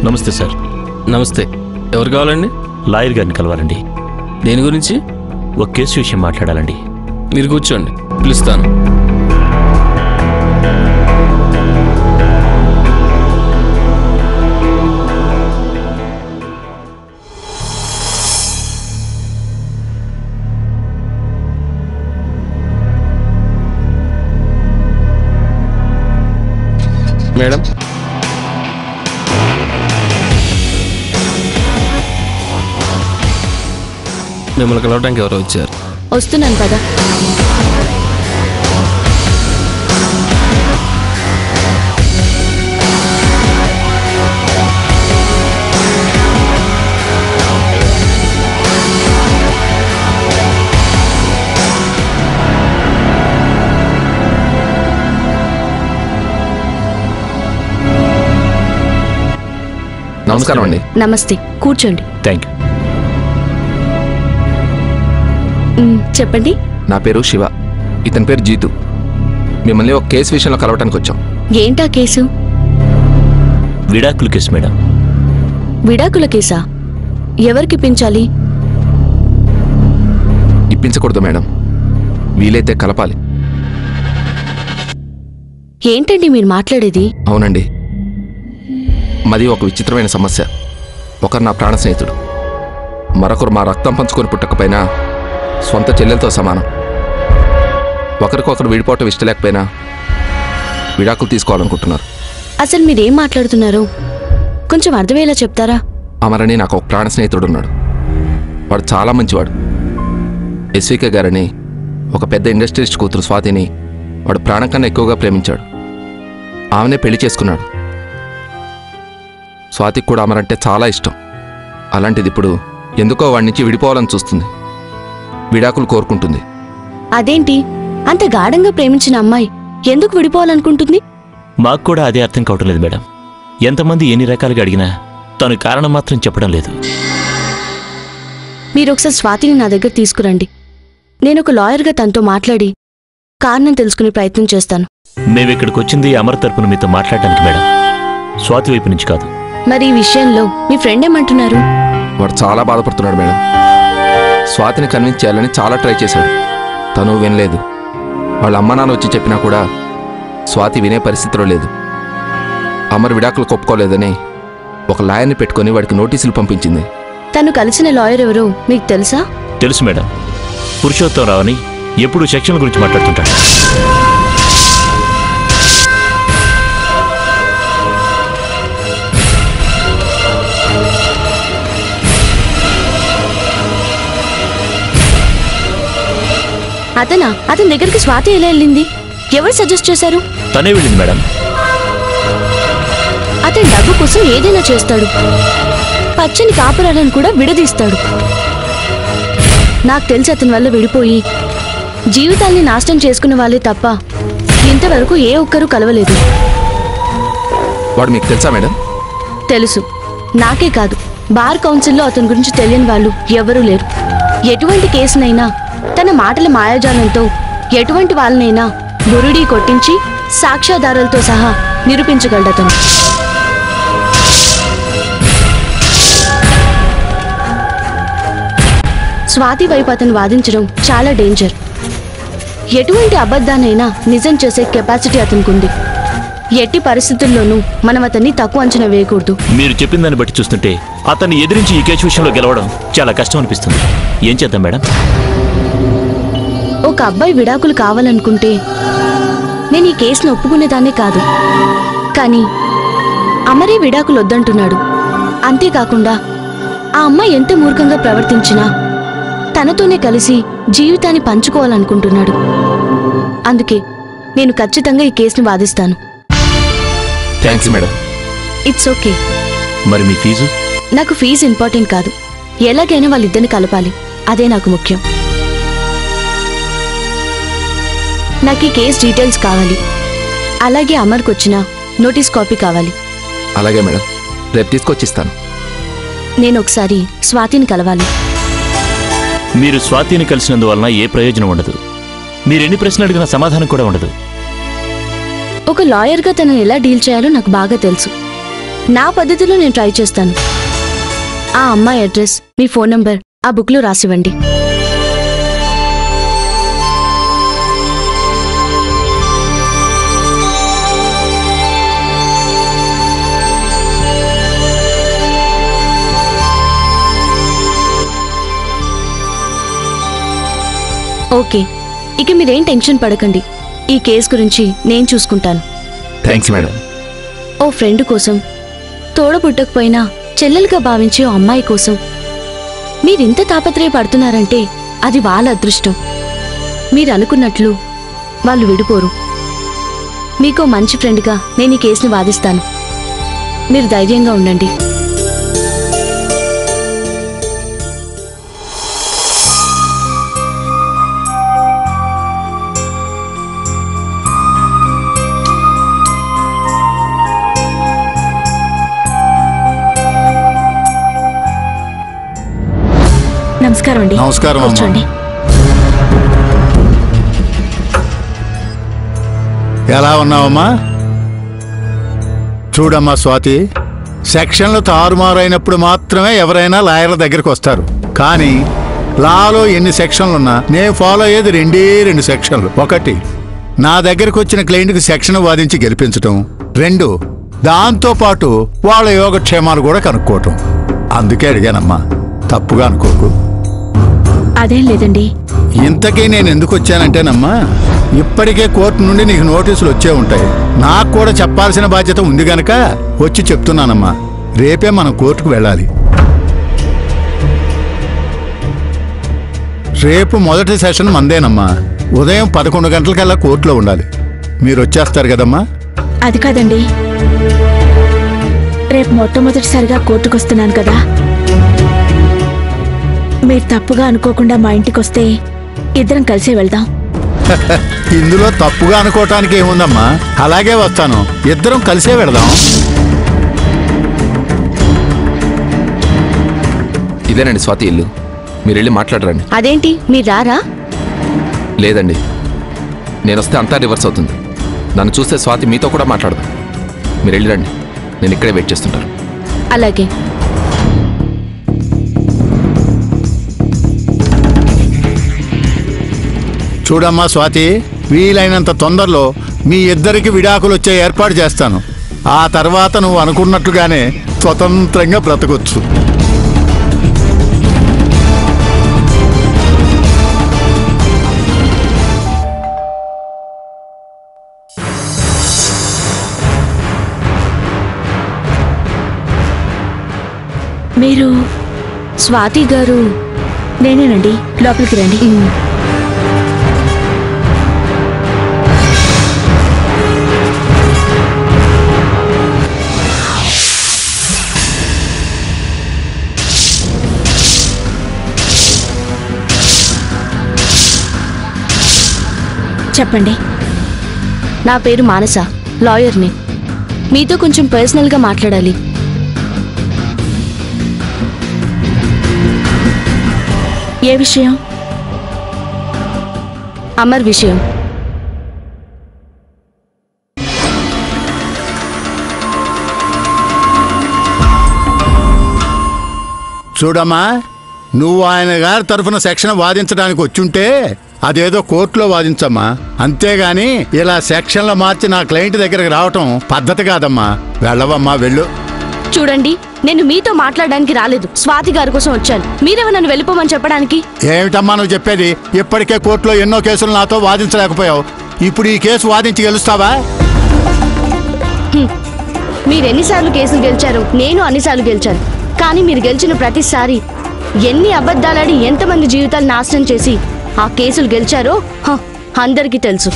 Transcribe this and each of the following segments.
నమస్తే సార్ నమస్తే ఎవరు కావాలండి లాయర్ గారిని కలవాలండి దేని గురించి ఒక కేసు విషయం మాట్లాడాలండి మీరు కూర్చోండి పిలుస్తాను మేడం మిమ్మల్ని కలవడానికి ఎవరో వచ్చారు వస్తున్నాను పద నమస్కారం అండి నమస్తే కూర్చోండి థ్యాంక్ యూ మ్, చెప్పండి నా పేరు శివ ఇతని పేరు జీతు మిమ్మల్ని ఒక కేసు విషయంలో కలవటానికి వచ్చాం ఏంటా కేసు విడాకుల కేసు మేడం విడాకుల కేసా ఎవరికి పించాలి ఇప్పించకూడదు మేడం వీలైతే కలపాలి ఏంటండి మీరు మాట్లాడేది అవునండి మాది ఒక విచిత్రమైన సమస్య ఒకరు నా ప్రాణ స్నేహితుడు మరొకరు మా రక్తం పంచుకొని పుట్టకపోయినా సొంత చెల్లెలతో సమానం ఒకరికొకరు విడిపోవటం ఇష్టం లేకపోయినా విడాకులు తీసుకోవాలనుకుంటున్నారు అసలు మీరేం మాట్లాడుతున్నారు కొంచెం అర్థమయ్యేలా చెప్తారా అమరని నాకు ఒక ప్రాణ స్నేహితుడు ఉన్నాడు వాడు చాలా మంచివాడు ఎస్వికే గారని ఒక పెద్ద ఇండస్ట్రియలిస్ట్ కూతురు స్వాతిని వాడు ప్రాణం కన్నా ఎక్కువగా ప్రేమించాడు ఆమెనే పెళ్లి చేసుకున్నాడు స్వాతికి కూడా అమరంటే చాలా ఇష్టం అలాంటిది ఇప్పుడు ఎందుకో వాడి నుంచి విడిపోవాలని చూస్తుంది విడాకులు కోరుకుంటుంది అదేంటి అంత గాఢంగా ప్రేమించిన అమ్మాయి ఎందుకు విడిపోవాలనుకుంటుంది మాకు కూడా అదే అర్థం కావటం లేదు మేడం ఎంతమంది ఎన్ని రకాలుగా అడిగినా తను కారణం మాత్రం చెప్పడం లేదు మీరు ఒకసారి స్వాతిని నా దగ్గర తీసుకురండి నేను ఒక లాయర్గా తనతో మాట్లాడి కారణం తెలుసుకునే ప్రయత్నం చేస్తాను మేము ఇక్కడికి వచ్చింది అమర్ తరపున మీతో మాట్లాడడానికి మేడం స్వాతి వైపు నుంచి కాదు మరి ఈ విషయంలో మీ ఫ్రెండ్ ఏమంటున్నారు వాడు చాలా బాధపడుతున్నాడు మేడం స్వాతిని కన్విన్స్ చేయాలని చాలా ట్రై చేశాడు తను వినలేదు వాళ్ళ అమ్మ నాన్న వచ్చి చెప్పినా కూడా స్వాతి వినే పరిస్థితిలో లేదు అమర్ విడాకులు కొప్పుకోలేదని ఒక లాయర్ని పెట్టుకొని వాడికి నోటీసులు పంపించింది తను కలిసిన లాయర్ ఎవరో మీకు తెలుసా తెలుసు మేడం పురుషోత్తం రావని ఎప్పుడు సెక్షన్ల గురించి మాట్లాడుతుంటాడు అతనా అతని దగ్గరికి స్వాతి ఎలా వెళ్ళింది ఎవరు సజెస్ట్ చేశారు తనే వెళ్ళింది మేడం అతని డబ్బు కోసం ఏదైనా చేస్తాడు పచ్చని కాపురాలను కూడా విడదీస్తాడు నాకు తెలిసి అతని వల్ల విడిపోయి జీవితాల్ని నాశనం చేసుకున్న వాళ్ళే తప్ప ఇంతవరకు ఏ ఒక్కరూ కలవలేదు వాడు మీకు తెలుసా మేడం తెలుసు నాకే కాదు బార్ కౌన్సిల్లో అతని గురించి తెలియని వాళ్ళు ఎవరూ లేరు ఎటువంటి కేసునైనా తన మాటల మాయాజాలంతో ఎటువంటి వాళ్ళనైనా బురుడీ కొట్టించి సాక్ష్యాధారాలతో సహా నిరూపించగలడతను స్వాతి వైపు అతను వాదించడం చాలా డేంజర్ ఎటువంటి అబద్ధానైనా నిజం చేసే కెపాసిటీ అతనికి ఉంది ఎట్టి పరిస్థితుల్లోనూ మనం అతన్ని తక్కువ అంచనా వేయకూడదు మీరు చెప్పిన దాన్ని బట్టి చూస్తుంటే అతన్ని ఎదిరించి ఈ కేసు విషయంలో గెలవడం చాలా కష్టం అనిపిస్తుంది ఏం చేద్దాం మేడం ఒక అబ్బాయి విడాకులు కావాలనుకుంటే నేను ఈ కేసును ఒప్పుకునేదాన్నే కాదు కానీ అమరే విడాకులు వద్దంటున్నాడు అంతేకాకుండా ఆ అమ్మాయి ఎంత మూర్ఖంగా ప్రవర్తించినా తనతోనే కలిసి జీవితాన్ని పంచుకోవాలనుకుంటున్నాడు అందుకే నేను ఖచ్చితంగా ఈ కేసుని వాదిస్తాను థ్యాంక్స్ మేడం ఇట్స్ ఓకే మరి మీ ఫీజు నాకు ఫీజు ఇంపార్టెంట్ కాదు ఎలాగైనా వాళ్ళిద్దరిని కలపాలి అదే నాకు ముఖ్యం నాకు ఈ కేస్ డీటెయిల్స్ కావాలి అలాగే అమర్కి వచ్చిన నోటీస్ కాపీ కావాలి అలాగే మేడం రేపు తీసుకొచ్చిస్తాను నేను ఒకసారి స్వాతిని కలవాలి మీరు స్వాతిని కలిసినందువలన ఏ ప్రయోజనం ఉండదు మీరు ఎన్ని ప్రశ్నలు అడిగినా సమాధానం కూడా ఉండదు ఒక లాయర్గా తనని ఎలా డీల్ చేయాలో నాకు బాగా తెలుసు నా పద్ధతిలో నేను ట్రై చేస్తాను ఆ అమ్మాయి అడ్రస్ మీ ఫోన్ నంబర్ ఆ బుక్లో రాసివ్వండి ఓకే ఇక మీరేం టెన్షన్ పడకండి ఈ కేసు గురించి నేను చూసుకుంటాను థ్యాంక్స్ మేడం ఓ ఫ్రెండ్ కోసం తోడ పుట్టకపోయినా చెల్లెలుగా భావించే ఓ అమ్మాయి కోసం మీరింత తాపత్రయపడుతున్నారంటే అది వాళ్ళ అదృష్టం మీరు అనుకున్నట్లు వాళ్ళు విడిపోరు మీకో మంచి ఫ్రెండ్గా నేను ఈ కేసుని వాదిస్తాను మీరు ధైర్యంగా ఉండండి నమస్కారం అండి నమస్కారం అమ్మా. కూర్చోండి ఎలా ఉన్నావమ్మా చూడమ్మా స్వాతి సెక్షన్లు తారుమారైనప్పుడు మాత్రమే ఎవరైనా లాయర్ల దగ్గరికి వస్తారు కానీ లాలో ఎన్ని సెక్షన్లున్నా నేను ఫాలో అయ్యేది రెండే రెండు సెక్షన్లు ఒకటి నా దగ్గరకు వచ్చిన క్లయింట్కి సెక్షన్ వాదించి గెలిపించటం రెండు దాంతో పాటు వాళ్ళ యోగక్షేమాలు కూడా కనుక్కోవటం అందుకే అడిగానమ్మా తప్పుగా అనుకోకు అదేం లేదండి ఇంతకీ నేను ఎందుకు వచ్చానంటేనమ్మా ఇప్పటికే కోర్టు నుండి నీకు నోటీసులు వచ్చే ఉంటాయి నాకు కూడా చెప్పాల్సిన బాధ్యత ఉంది గనక వచ్చి చెప్తున్నానమ్మా రేపే మనం కోర్టుకు వెళ్ళాలి రేపు మొదటి సెషన్ మందేనమ్మా ఉదయం పదకొండు గంటలకల్లా కోర్టులో ఉండాలి మీరు వచ్చేస్తారు కదమ్మా అది కాదండి రేపు మొట్టమొదటిసారిగా కోర్టుకు వస్తున్నాను కదా మీరు తప్పుగా అనుకోకుండా మా ఇంటికి వస్తే ఇద్దరం కలిసే వెళ్దాం ఇందులో తప్పుగా అనుకోవటానికి ఏముందమ్మా అలాగే వస్తాను ఇద్దరం కలిసే వెళదాం ఇదేనండి స్వాతి ఇల్లు మీరు వెళ్ళి మాట్లాడరండి అదేంటి మీరు రారా లేదండి నేను వస్తే అంతా రివర్స్ అవుతుంది నన్ను చూస్తే స్వాతి మీతో కూడా మాట్లాడదు మీరు వెళ్ళిరండి నేను ఇక్కడే వెయిట్ చేస్తుంటాను అలాగే చూడమ్మా స్వాతి వీలైనంత తొందరలో మీ ఇద్దరికి విడాకులు వచ్చే ఏర్పాటు చేస్తాను ఆ తర్వాత నువ్వు అనుకున్నట్లుగానే స్వతంత్రంగా బ్రతకొచ్చు మీరు స్వాతి గారు నేనేనండి లోపలికి రండి మ్, చెప్పండి నా పేరు మానస లాయర్ని మీతో కొంచెం పర్సనల్గా మాట్లాడాలి ఏ విషయం అమర్ విషయం చూడమ్మా నువ్వు ఆయన గారి తరఫున సెక్షన్ వాదించడానికి వచ్చుంటే అదేదో కోర్టులో వాదించమ్మా అంతేగాని ఇలా సెక్షన్లు మార్చి నా క్లయింట్ దగ్గరకు రావటం పద్ధతి కాదమ్మా వెళ్ళవమ్మా వెళ్ళు చూడండి నేను మీతో మాట్లాడడానికి రాలేదు స్వాతి గారి కోసం వచ్చాను మీరేమో నన్ను వెళ్ళిపోమని చెప్పడానికి ఏమిటమ్మా నువ్వు చెప్పేది ఇప్పటికే కోర్టులో ఎన్నో కేసులు నాతో వాదించలేకపోయావు ఇప్పుడు ఈ కేసు వాదించి గెలుస్తావా మీరు ఎన్నిసార్లు కేసులు గెలిచారో నేను అన్నిసార్లు గెలిచాను కానీ మీరు గెలిచిన ప్రతిసారి ఎన్ని అబద్ధాలాడి ఎంతమంది జీవితాలు నాశనం చేసి ఆ కేసులు గెలిచారో హ, అందరికీ తెలుసు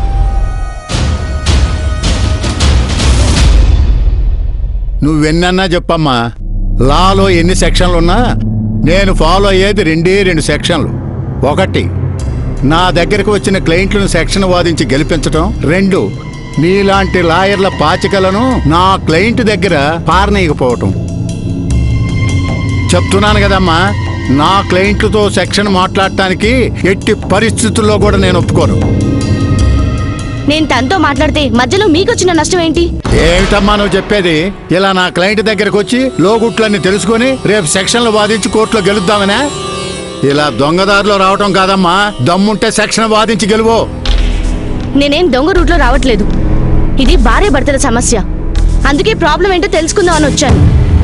నువ్వెన్నన్నా చెప్పమ్మా లాలో ఎన్ని సెక్షన్లున్నా నేను ఫాలో అయ్యేది రెండే రెండు సెక్షన్లు ఒకటి నా దగ్గరకు వచ్చిన క్లయింట్లను సెక్షన్ వాదించి గెలిపించటం రెండు నీలాంటి లాయర్ల పాచికలను నా క్లయింట్ దగ్గర పారనీయకపోవటం చెప్తున్నాను కదమ్మా నా క్లయింట్లతో సెక్షన్ మాట్లాడటానికి ఎట్టి పరిస్థితుల్లో కూడా నేను ఒప్పుకోను నేను తనతో మాట్లాడితే మధ్యలో మీకొచ్చిన నష్టం ఏంటి ఏమిటమ్మా నువ్వు చెప్పేది ఇలా నా క్లయింట్ దగ్గరకు వచ్చి లోగుట్లన్నీ తెలుసుకొని రేపు సెక్షన్లు వాదించి కోర్టులో గెలుద్దామనే ఇలా దొంగదారిలో రావటం కాదమ్మా దమ్ముంటే సెక్షన్ వాదించి గెలువో నేనేం దొంగ రూట్లో రావట్లేదు ఇది భార్య భర్తల సమస్య అందుకే ప్రాబ్లం ఏంటో తెలుసుకుందామని వచ్చాను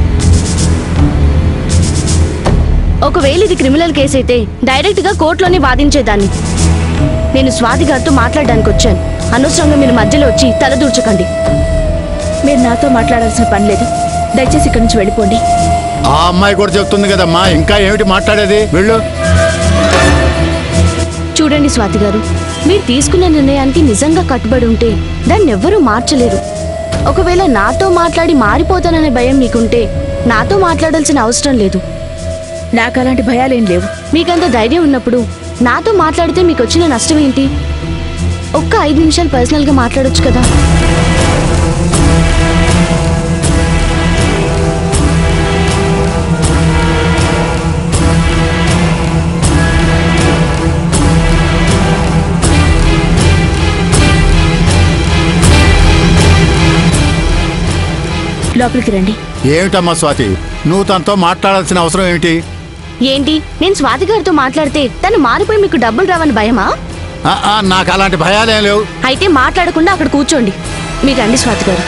ఒకవేళ ఇది క్రిమినల్ కేసు అయితే డైరెక్ట్ గా కోర్టులోనే వాదించేదాన్ని నేను స్వాతి గారితో మాట్లాడడానికి వచ్చాను అనవసరంగా మీరు మధ్యలో వచ్చి తలదూర్చకండి మీరు నాతో మాట్లాడాల్సిన పని లేదు దయచేసి ఇక్కడి నుంచి వెళ్ళిపోండి ఆ అమ్మాయి కూడా చెప్తుంది కదమ్మా ఇంకా ఏమిటి మాట్లాడేది వెళ్ళు చూడండి స్వాతి గారు మీరు తీసుకున్న నిర్ణయానికి నిజంగా కట్టుబడి ఉంటే దాన్ని ఎవ్వరూ మార్చలేరు ఒకవేళ నాతో మాట్లాడి మారిపోతాననే భయం మీకుంటే నాతో మాట్లాడాల్సిన అవసరం లేదు నాకు అలాంటి భయాలేం లేవు మీకంత ధైర్యం ఉన్నప్పుడు నాతో మాట్లాడితే మీకు వచ్చిన నష్టం ఏంటి ఒక్క ఐదు నిమిషాలు పర్సనల్గా మాట్లాడొచ్చు కదా లోపలికి రండి ఏమిటమ్మా స్వాతి నువ్వు తనతో మాట్లాడాల్సిన అవసరం ఏమిటి ఏంటి నేను స్వాతి గారితో మాట్లాడితే తను మారిపోయి మీకు డబ్బులు రావని భయమా ఆ, ఆ, నాకు అలాంటి భయాలేం లేవు అయితే మాట్లాడకుండా అక్కడ కూర్చోండి మీరు రండి స్వాతి గారు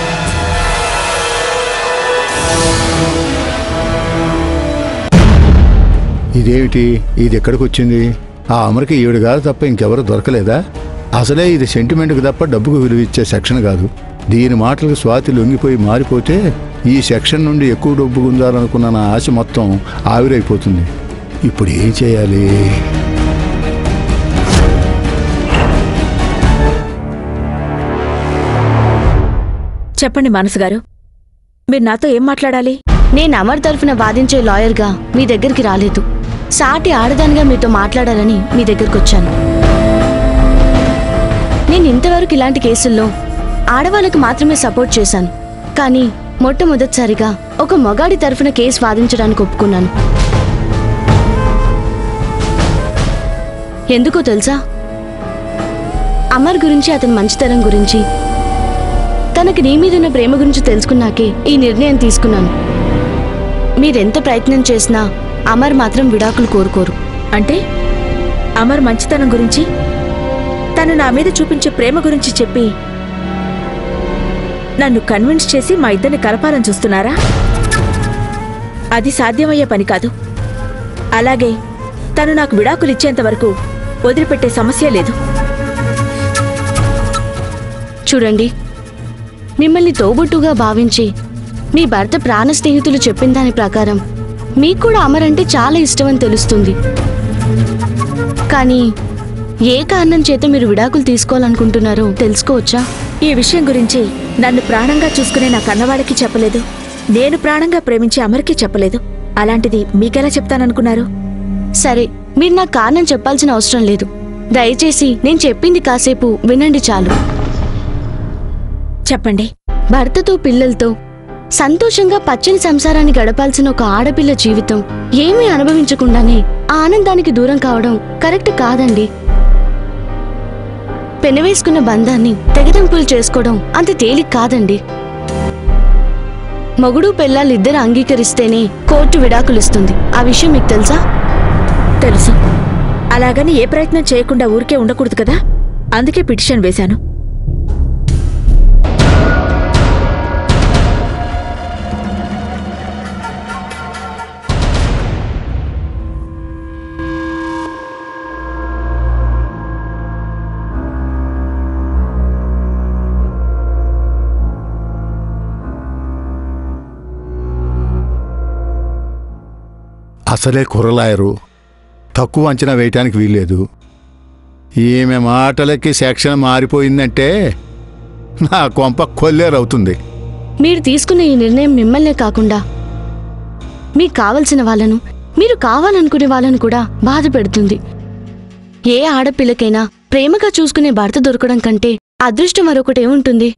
ఇదేమిటి ఇది ఎక్కడికి వచ్చింది ఆ అమరికి ఈవిడ కాదు తప్ప ఇంకెవరు దొరకలేదా అసలే ఇది సెంటిమెంట్కి తప్ప డబ్బుకు విలువ ఇచ్చే సెక్షన్ కాదు దీని మాటలకు స్వాతి లొంగిపోయి మారిపోతే ఈ సెక్షన్ నుండి ఎక్కువ డబ్బు గుందాలనుకున్న నా ఆశ మొత్తం ఆవిరైపోతుంది ఇప్పుడు ఏం చేయాలి చెప్పండి మనసు గారు మీరు నాతో ఏం మాట్లాడాలి నేను అమర్ తరఫున వాదించే లాయర్గా మీ దగ్గరికి రాలేదు సాటి ఆడదానిగా మీతో మాట్లాడాలని మీ దగ్గరికి వచ్చాను నేను ఇంతవరకు ఇలాంటి కేసుల్లో ఆడవాళ్ళకి మాత్రమే సపోర్ట్ చేశాను కానీ మొట్టమొదటిసారిగా ఒక మొగాడి తరఫున కేసు వాదించడానికి ఒప్పుకున్నాను ఎందుకో తెలుసా అమర్ గురించి అతని మంచితనం గురించి తనకి నీ మీదున్న ప్రేమ గురించి తెలుసుకున్నాకే ఈ నిర్ణయం తీసుకున్నాను మీరెంత ప్రయత్నం చేసినా అమర్ మాత్రం విడాకులు కోరుకోరు అంటే అమర్ మంచితనం గురించి తను నా మీద చూపించే ప్రేమ గురించి చెప్పి నన్ను కన్విన్స్ చేసి మా ఇద్దరిని కలపాలని చూస్తున్నారా అది సాధ్యమయ్యే పని కాదు అలాగే తను నాకు విడాకులు ఇచ్చేంత వరకు వదిలిపెట్టే సమస్య లేదు చూడండి మిమ్మల్ని తోబుట్టుగా భావించి మీ భర్త ప్రాణ స్నేహితులు చెప్పిన దాని ప్రకారం మీకు కూడా అమర్ అంటే చాలా ఇష్టమని తెలుస్తుంది కానీ ఏ కారణం చేత మీరు విడాకులు తీసుకోవాలనుకుంటున్నారో తెలుసుకోవచ్చా ఈ విషయం గురించి నన్ను ప్రాణంగా చూసుకునే నా కన్నవాళ్ళకి చెప్పలేదు నేను ప్రాణంగా ప్రేమించి అమర్కి చెప్పలేదు అలాంటిది మీకెలా చెప్తాననుకున్నారు సరే మీరు నాకు కారణం చెప్పాల్సిన అవసరం లేదు దయచేసి నేను చెప్పింది కాసేపు వినండి చాలు చెప్పండి భర్తతో పిల్లలతో సంతోషంగా పచ్చని సంసారాన్ని గడపాల్సిన ఒక ఆడపిల్ల జీవితం ఏమీ అనుభవించకుండానే ఆ ఆనందానికి దూరం కావడం కరెక్ట్ కాదండి పెనవేసుకున్న బంధాన్ని తెగదెంపులు చేసుకోవడం అంత తేలిక కాదండి మొగుడు పెళ్ళాలిద్దరు అంగీకరిస్తేనే కోర్టు విడాకులిస్తుంది ఆ విషయం మీకు తెలుసా తెలుసు అలాగని ఏ ప్రయత్నం చేయకుండా ఊరికే ఉండకూడదు కదా అందుకే పిటిషన్ వేశాను అసలే కుర్రలాయరు తక్కువ అంచనా వేయటానికి వీల్లేదు ఈమె మాటలకి సెక్షన్ మారిపోయిందంటే నా కొంప కొల్లేరవుతుంది మీరు తీసుకున్న ఈ నిర్ణయం మిమ్మల్నే కాకుండా మీకు కావలసిన వాళ్ళను మీరు కావాలనుకునే వాళ్ళను కూడా బాధ పెడుతుంది ఏ ఆడపిల్లకైనా ప్రేమగా చూసుకునే భర్త దొరకడం కంటే అదృష్టం మరొకటి ఏముంటుంది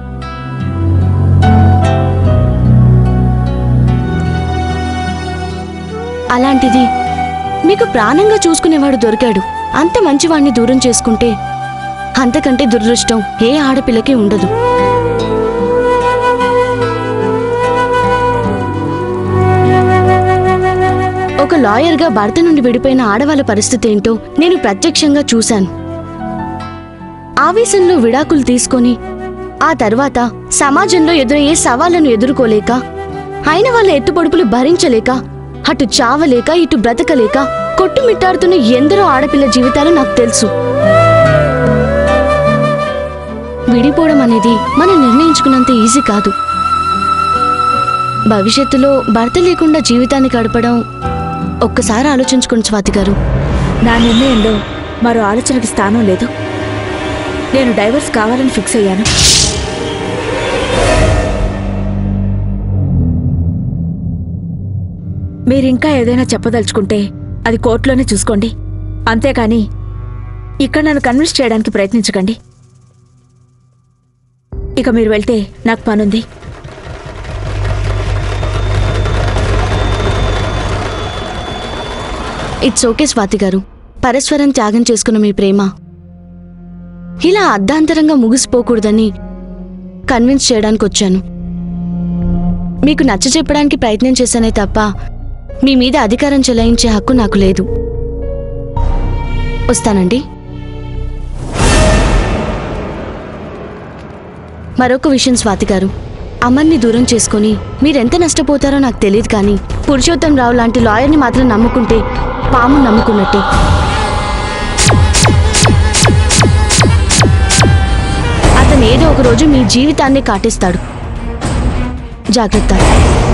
అలాంటిది మీకు ప్రాణంగా చూసుకునేవాడు దొరికాడు అంత మంచివాణ్ణి దూరం చేసుకుంటే అంతకంటే దురదృష్టం ఏ ఆడపిల్లకి ఉండదు ఒక లాయర్గా భర్త నుండి విడిపోయిన ఆడవాళ్ళ పరిస్థితి ఏంటో నేను ప్రత్యక్షంగా చూశాను ఆవేశంలో విడాకులు తీసుకొని ఆ తర్వాత సమాజంలో ఎదురయ్యే సవాళ్లను ఎదుర్కోలేక అయిన వాళ్ళ ఎత్తుపొడుపులు భరించలేక అటు చావలేక ఇటు బ్రతకలేక కొట్టుమిట్టాడుతున్న ఎందరో ఆడపిల్ల జీవితాలు నాకు తెలుసు విడిపోవడం అనేది మనం నిర్ణయించుకున్నంత ఈజీ కాదు భవిష్యత్తులో భర్త లేకుండా జీవితాన్ని గడపడం ఒక్కసారి ఆలోచించుకోండి స్వాతి గారు నా నిర్ణయంలో మరో ఆలోచనకి స్థానం లేదు నేను డైవర్స్ కావాలని ఫిక్స్ అయ్యాను మీరింకా ఏదైనా చెప్పదలుచుకుంటే అది కోర్టులోనే చూసుకోండి అంతేకాని ఇక్కడ నన్ను కన్విన్స్ చేయడానికి ప్రయత్నించకండి ఇక మీరు వెళ్తే నాకు పనుంది ఇట్స్ ఓకే స్వాతి గారు పరస్పరం త్యాగం చేసుకున్న మీ ప్రేమ ఇలా అర్ధాంతరంగా ముగిసిపోకూడదని కన్విన్స్ చేయడానికి వచ్చాను మీకు నచ్చ చెప్పడానికి ప్రయత్నం చేశానే తప్ప మీ మీద అధికారం చెలాయించే హక్కు నాకు లేదు వస్తానండి మరొక విషయం స్వాతి గారు అమర్ని దూరం చేసుకుని మీరెంత నష్టపోతారో నాకు తెలియదు కానీ పురుషోత్తం రావు లాంటి లాయర్ని మాత్రం నమ్ముకుంటే పాము నమ్ముకున్నట్టే అతను ఏదో ఒక రోజు మీ జీవితాన్ని కాటేస్తాడు జాగ్రత్త